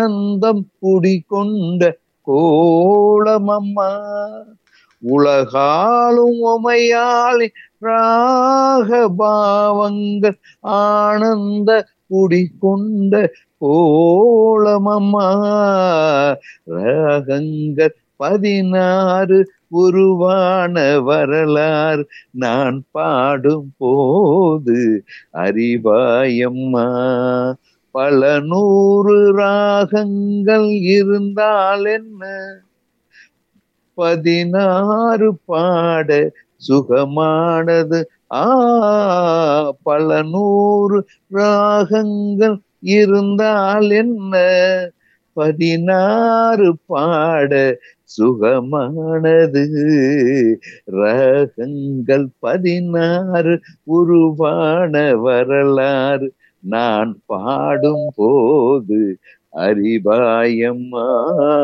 ஆனந்தம் குடிகொண்ட கோலமம்மா உலகாலும் உமையாளி ராகபாவங்கள் ஆனந்த குடிகொண்ட கோலமம்மா ராகங்கள் பதினாறு உருவான வரலாறு நான் பாடும் போது அறிவாயம்மா பல நூறு ராகங்கள் இருந்தால் என்ன பதினாறு பாட சுகமானது ஆ பல நூறு ராகங்கள் இருந்தால் என்ன பதினாறு பாட சுகமானது ரகங்கள் பதினாறு உருவான வரலாறு நான் பாடும் போது அறிவாயம்மா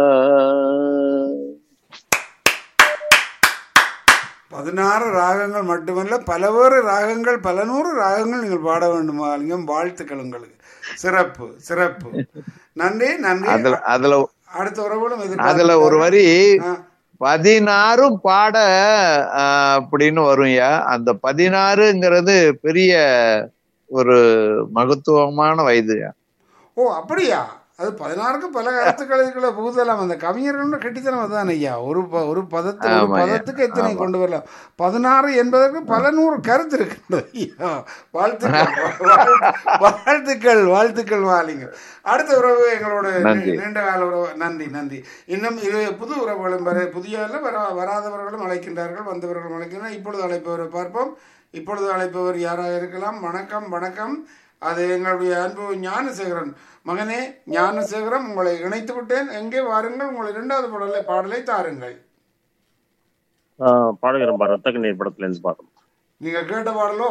பதினாறு ராகங்கள் மட்டுமல்ல பலவேறு ராகங்கள் பல நூறு ராகங்கள் நீங்கள் பாட வேண்டுமா லிங்கம் வாழ்த்துக்கள் உங்களுக்கு சிறப்பு சிறப்பு நன்றி நன்றி அதுல அதுல அடுத்த உறவுகளும் அதுல ஒரு வரி ஆ, பதினாறும் பாட ஆஹ், அப்படின்னு வரும்யா அந்த பதினாறுங்கிறது பெரிய ஒரு மகத்துவமான வயதுயா ஓ அப்படியா அது பதினாறுக்கு பல கருத்துக்களை புகுதலாம் அந்த கவிஞர்களோட கெட்டித்தனம் அதுதான் ஐயா ஒரு ப- ஒரு பதத்து ஒரு ஆமாய்யா. பதத்துக்கு எத்தனை ஆமா. கொண்டு வரலாம் பதினாறு என்பதற்கு பல நூறு கருத்து இருக்கின்றது ஐயா வாழ்த்துக்கள் வாழ்த்து- வாழ்த்துக்கள் வாழ்த்துக்கள் வாலிங்க அடுத்த உறவு எங்களோட நன்றி. நீ- நீண்ட கால உறவு நன்றி நன்றி இன்னும் இது புது உறவுகளும் வர புதிய அல்ல, வர வராதவர்களும் அழைக்கின்றார்கள் வந்தவர்களும் அழைக்கின்றனர் இப்பொழுது அழைப்பவரை பார்ப்போம் இப்பொழுது அழைப்பவர் யாராக இருக்கலாம் வணக்கம் வணக்கம் அது எங்களுடைய அன்பு ஞானசேகரன் மகனே ஞானசேகரம் உங்களை இணைத்து விட்டேன் எங்கே வாருங்கள் உங்கள் இரண்டாவது பாடலை பாடலை தாருங்கள் ஆஹ் பாடுகிறேன் பா ரத்த கண்ணீர் படத்துல இருந்து பாடுறேன் நீங்க கேட்ட பாடலோ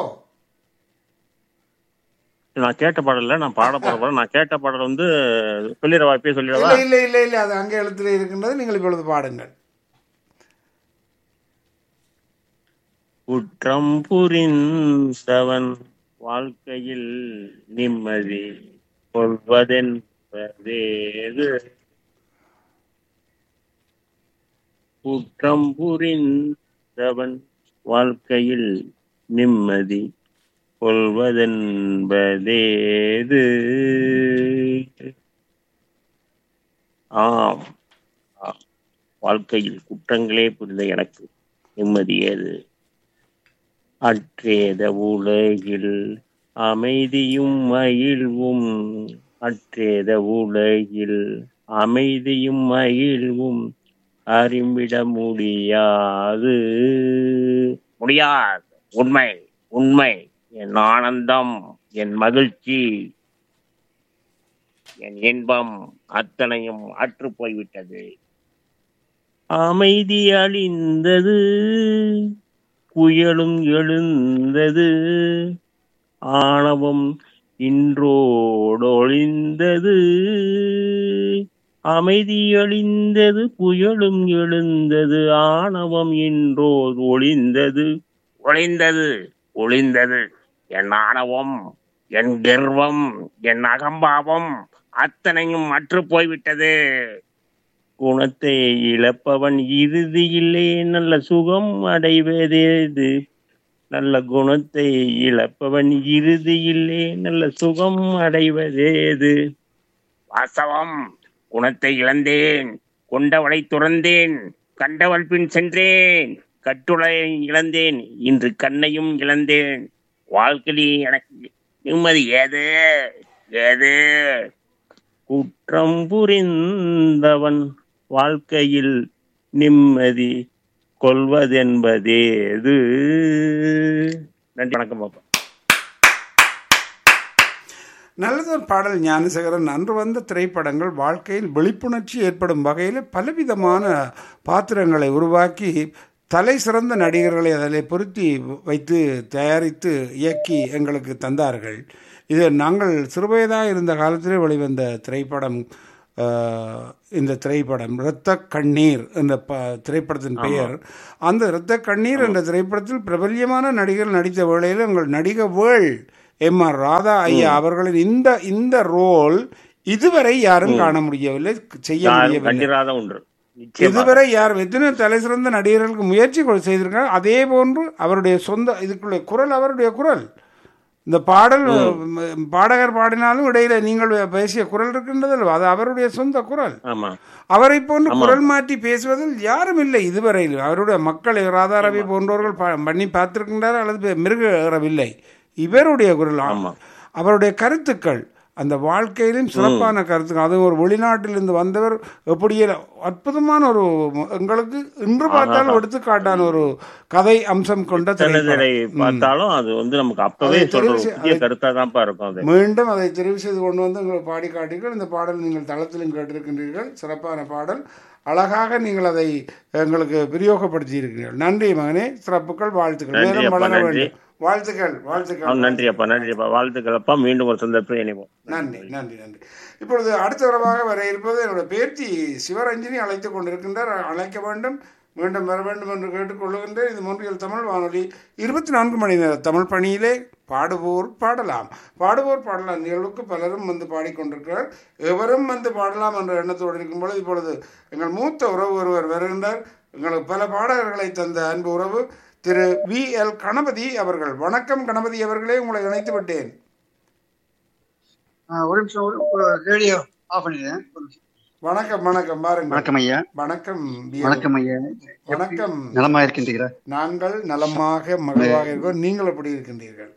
நான் கேட்ட பாடல நான் பாட போற பாடல் நான் கேட்ட பாடல் வந்து சொல்லிட வாய்ப்பே சொல்லிடவா இல்லை இல்லை இல்லை இல்லை அது அங்கே எழுத்துல இருக்கின்றது நீங்கள் இப்பொழுது பாடுங்கள் குற்றம் புரிந்தவன் வாழ்க்கையில் நிம்மதி கொள்வதென்பதேது குற்றம் புரிந்தவன் வாழ்க்கையில் நிம்மதி கொள்வதென்பதேது ஆம் ஆம். வாழ்க்கையில் குற்றங்களே புரிந்த எனக்கு நிம்மதி ஏது அற்றேத உலகில் அமைதியும் மகிழ்வும் அற்றேத உலகில் அமைதியும் மகிழ்வும் அறிவிட முடியாது முடியாது உண்மை உண்மை என் ஆனந்தம் என் மகிழ்ச்சி என் இன்பம் அத்தனையும் அற்று போய்விட்டது அமைதி அழிந்தது புயலும் எழுந்தது ஆணவம் இன்றோடொழிந்தது அமைதி அழிந்தது புயலும் எழுந்தது ஆணவம் இன்றோ ஒளிந்தது ஒளிந்தது ஒளிந்தது என் ஆணவம் என் கர்வம் என் அகம்பாவம் அத்தனையும் அற்று போய்விட்டது குணத்தை இழப்பவன் இறுதியிலே நல்ல சுகம் அடைவதேது நல்ல குணத்தை இழப்பவன் இறுதியிலே நல்ல சுகம் அடைவதேது வாசவம் குணத்தை இழந்தேன் கொண்டவளை துறந்தேன் கண்டவள் பின் சென்றேன் கட்டுளை இழந்தேன் இன்று கண்ணையும் இழந்தேன் வாழ்க்கையில் எனக்கு நிம்மதி ஏது ஏது குற்றம் புரிந்தவன் வாழ்க்கையில் நிம்மதி கொள்வதென்பதேது நன்றி வணக்கம் பாப்பா நல்லதொரு பாடல் ஞானசேகரன் அன்று வந்த திரைப்படங்கள் வாழ்க்கையில் விழிப்புணர்ச்சி ஏற்படும் வகையில் பலவிதமான பாத்திரங்களை உருவாக்கி தலை சிறந்த நடிகர்களை அதில் பொருத்தி வைத்து தயாரித்து இயக்கி எங்களுக்கு தந்தார்கள் இது நாங்கள் சிறுவயதாக இருந்த காலத்திலே வெளிவந்த திரைப்படம் ஆஹ், இந்த திரைப்படம் இரத்த கண்ணீர் என்ற ப திரைப்படத்தின் பெயர் அந்த இரத்த கண்ணீர் என்ற திரைப்படத்தில் பிரபல்யமான நடிகர் நடித்த வேளையில் எங்கள் நடிக வேள் எம் ஆர் ராதா ஐயா அவர்களின் இந்த இந்த ரோல் இதுவரை யாரும் காண முடியவில்லை செய்ய யாரும் முடியவில்லை கண்டிராத ஒன்று நிச்சயமாக இதுவரை யார் எத்தனை தலை சிறந்த நடிகர்களுக்கு முயற்சி கொ- செய்திருக்காங்க அதே போன்று அவருடைய சொந்த இதுக்குள்ள குரல் அவருடைய குரல் இந்த பாடல் ம், பாடகர் பாடினாலும் இடையில நீங்கள் பேசிய குரல் இருக்கின்றது அல்லவா? அது அவருடைய சொந்த குரல் ஆமா அவரை போன்று குரல் மாற்றி பேசுவதில் யாரும் இல்லை இதுவரையில் அவருடைய மக்கள் ராதாரவி போன்றவர்கள் ப- பண்ணி பார்த்திருக்கின்றார் அல்லது மிருகறவில்லை இவருடைய குரல் ஆமா. அவருடைய கருத்துக்கள் அந்த வாழ்க்கையிலும் சிறப்பான கருத்துக்கள் அது ஒரு வெளிநாட்டிலிருந்து வந்தவர் எப்படியே அற்புதமான ஒரு எங்களுக்கு இன்று பார்த்தால் எடுத்துக்காட்டான ஒரு கதை அம்சம் கொண்ட சின்னதிரை திரைப்படம் பார்த்தாலும் அது வந்து நமக்கு அப்பவே அதை சொல்ற ஒரு தெரிஞ்சு- புதிய கருத்தா தான்ப்பா இருக்கும் அது மீண்டும் அதை தெரிவு செய்து கொண்டு வந்து உங்களுக்கு பாடி காட்டீர்கள் இந்த பாடல் நீங்கள் தளத்திலும் கேட்டிருக்கின்றீர்கள் சிறப்பான பாடல் அழகாக நீங்கள் அதை எங்களுக்கு பிரயோகப்படுத்தி இருக்கிறீர்கள் நன்றி மகனே சிறப்புகள் வாழ்த்துக்கள் நன்றி மேலும் அப்பா, வளர நன்றி. வேண்டும் வாழ்த்துக்கள் ஆ, வாழ்த்துக்கள் நன்றி அப்பா நன்றி அப்பா வாழ்த்துக்கள் அப்பா மீண்டும் ஒரு சந்தர்ப்பம் இணைவோம் நன்றி நன்றி நன்றி இப்பொழுது அடுத்த உறவாக வர இருப்பது என்னுடைய பேத்தி சிவரஞ்சனி அழைத்துக் கொண்டிருக்கின்றார் அழைக்க வேண்டும் மீண்டும் வர வேண்டும் என்று கேட்டுக்கொள்ளுகின்றேன் இது மூன்றியல் தமிழ் வானொலி இருபத்தி நான்கு மணி நேர தமிழ் பணியிலே பாடுவோர் பாடலாம் பாடுவோர் பாடலாம் நிகழ்வுக்கு பலரும் வந்து பாடிக்கொண்டிருக்கிறார் எவரும் வந்து பாடலாம் என்ற எண்ணத்தோடு இருக்கும் பொழுது இப்பொழுது எங்கள் மூத்த உறவு ஒருவர் வருகின்றார் எங்களுக்கு பல பாடகர்களை தந்த அன்பு உறவு திரு வி எல் கணபதி அவர்கள் வணக்கம் கணபதி அவர்களே உங்களை இணைத்து விட்டேன் ஆ, ஒரு நிமிஷம் ஒரு- ஒரு ரேடியோ ஆஃப் பண்ணிடுறேன் ஒரு நிமிஷம். வணக்கம் வணக்கம் பாருங்கள் வணக்கம் ஐயா வணக்கம் வி எல். வணக்கம் ஐயா வணக்கம் நலமா இருக்கின்றீங்களா நாங்கள் நலமாக மகிழ்வாக இருக்கோம் நீங்கள் எப்படி இருக்கின்றீர்கள்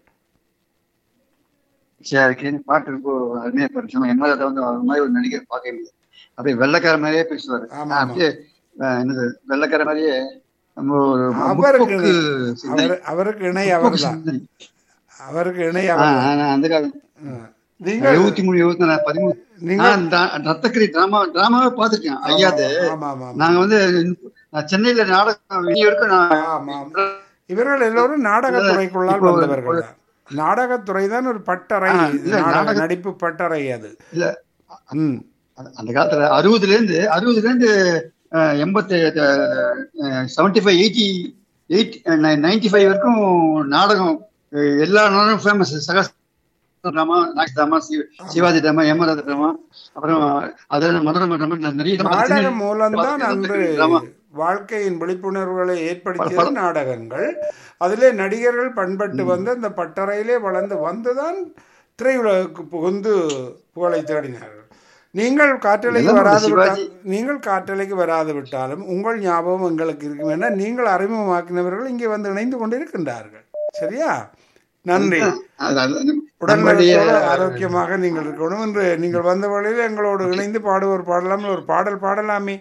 சரி இருக்கு பாட்டு ரொம்ப அருமையா படிச்சோம் எம்எல்ஏ வந்து அவர் மாதிரி ஒரு நடிகர் பார்க்க முடியாது அப்படியே வெள்ளைக்கார மாதிரியே பேசுவாரு ஆமா, ஆ, அப்படியே ஆ, என்னது வெள்ளைக்கார மாதிரியே நம்ம ஒரு அவருக்கு முற்போக்கு சிந்தனை. அவர் அவருக்கு இணை முற்போக்கு அவர்தான் சிந்தனை. அவருக்கு இணை ஆ, அவர் ஆ, நான் அந்த காலம் நீங்கள் எழுபத்தி மூணு எழுபத்தி நாலு பதிமூணு நீங்கள் நான் த- ரத்தக்கரி டிராமா டிராமாவே பார்த்திருக்கேன் ஐயாது ஆமா ஆமா ஆமா. நாங்க வந்து நான் சென்னையில நாடகம் இனி வரைக்கும் நான் ஆமா இவர்கள் எல்லோரும் நாடகத்துறைக்குள்ளால் இப்போ ஒரு- வந்தவர்கள் தான் நாடகத்துறை தான் ஒரு பட்டறை ஆ, இல்ல, நாடக நாடக- நடிப்பு பட்டறை அது இல்ல ம் அந்த- அந்த காலத்துல அறுபதுல இருந்து அறுபதுல இருந்து அஹ், எண்பத்தி seventy five eighty eight ninety five வரைக்கும் நாடகம் அஹ், எல்லா நாடகம் ஃபேமஸ் சகஸ் ட்ராமா நாக்ஸ் ட்ராமா சிவாஜி ட்ராமா எமராஜ ட்ராமா அப்புறம் அதில் மதுரை ட்ராமா நிறைய drama நாடகம் சின்ன- மூலம்தான் அன்று drama. வாழ்க்கையின் விழிப்புணர்வுகளை ஏற்படுத்தியது நாடகங்கள் அதிலே நடிகர்கள் பண்பட்டு வந்து அந்த பட்டறையிலே வளர்ந்து வந்துதான் திரையுலகுக்கு புகுந்து புகழை தேடினார்கள் நீங்கள் காற்றலைக்கு இதெல்லாம் வராது ஒரு விட்டால் சிவாஜி. நீங்கள் காற்றலைக்கு வராது விட்டாலும் உங்கள் ஞாபகம் எங்களுக்கு இருக்கும் என நீங்கள் அறிமுகமாக்கினவர்கள் இங்கே வந்து இணைந்து கொண்டிருக்கின்றார்கள் சரியா நன்றி அது- அது- உடல் நம்மளுடைய நலத்தோடு ஆரோக்கியமாக நீங்கள் இருக்கணும் என்று நீங்கள் வந்த வழியில் எங்களோடு இணைந்து பாடுவோர் பாடலாம் ஒரு பாடல் பாடலாமே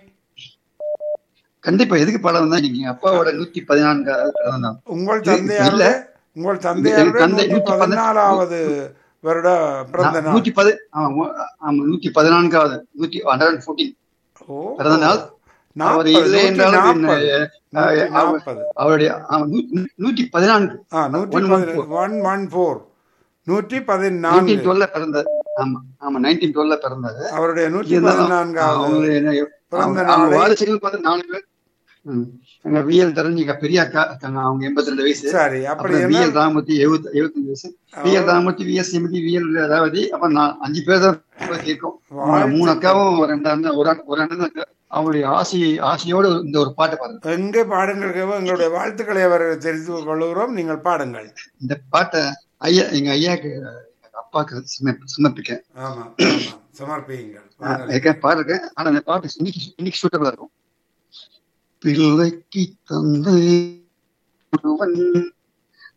கண்டிப்பா எதுக்கு படம் தான் நீங்க அப்பாவோட நூத்தி பதினான்காவது பிறந்த நாள். உங்கள் இல்ல. தந்தையாருடைய உங்கள் தந்தையாருடைய தந்தை நூற்றி நூற்றி பதினாலாவது வருட பிறந்த நாள் நூத்தி பதி ஆமா ஆமா, நூத்தி பதினான்காவது நூத்தி ஹண்ட்ரட் ஃபோர்டீன் ஓ பிறந்த நாள் அவர் நாற்பது இல்லை நூற்றி என்றாலும் நாற்பது பின்ன, நூற்றி அஹ், அவர்- நாற்பது அவருடைய ஆமா, நூ- நூத்தி பதினான்கு ஆ நூற்றி One one four. One one four நூற்றி பதினான்கு நைன்டீன் டுவெல்ல பிறந்தார் ஆமா ஆமா நைன்டீன் டுவெல்ல பிறந்தாரு அவருடைய நூற்றி இருந்தாலும் பதினான்காவது அவங்க என்ன- பிறந்த அவங்க- அவங்க நாளை- வாரிசுகள் பார்த்து நாலு பேர் ம். எங்க விஎல் தரஞ்சிங்க பெரிய அக்கா இருக்காங்க அவங்க எண்பத்தி ரெண்டு வயசு சரி அப்படி அப்புறம் என்ன விஎல் ராமூர்த்தி எழுபத்தி எழுபத்தஞ்சு வயசு விஎல் ராமூர்த்தி விஎஸ் சிமதி விஎல் ரேவதி அப்புறம் நான் அஞ்சு பேர் தான் இருக்கோம் வாழ்த்துக்கள். மூணு அக்காவும் ஒரு ரெண்டு அண்ணன் ஒரு அண்ணன் ஒரு அண்ணன் தான் இருக்கா. அவங்களுடைய ஆசை ஆசையோட இந்த ஒரு பாட்டு பாருங்க எங்கே பாடுங்கள் கேவோ, எங்களுடைய வாழ்த்துக்களை அவர் தெரிந்து கொள்கிறோம் நீங்கள் பாடுங்கள் இந்த பாட்டை ஐயா எங்க ஐயாக்கு எங்க அப்பாக்கு சமர்ப்பி- சமர்ப்பிக்கேன் ஆமா ஆமா சமர்ப்பியுங்கள் வாருங்கள். ஏற்கனவே பாருங்க ஆனா இந்த பாட்டு இன்னைக்கு இன்னைக்கு சூட்டபிளா இருக்கும் பிள்ளைக்கு தந்தை ஒருவன்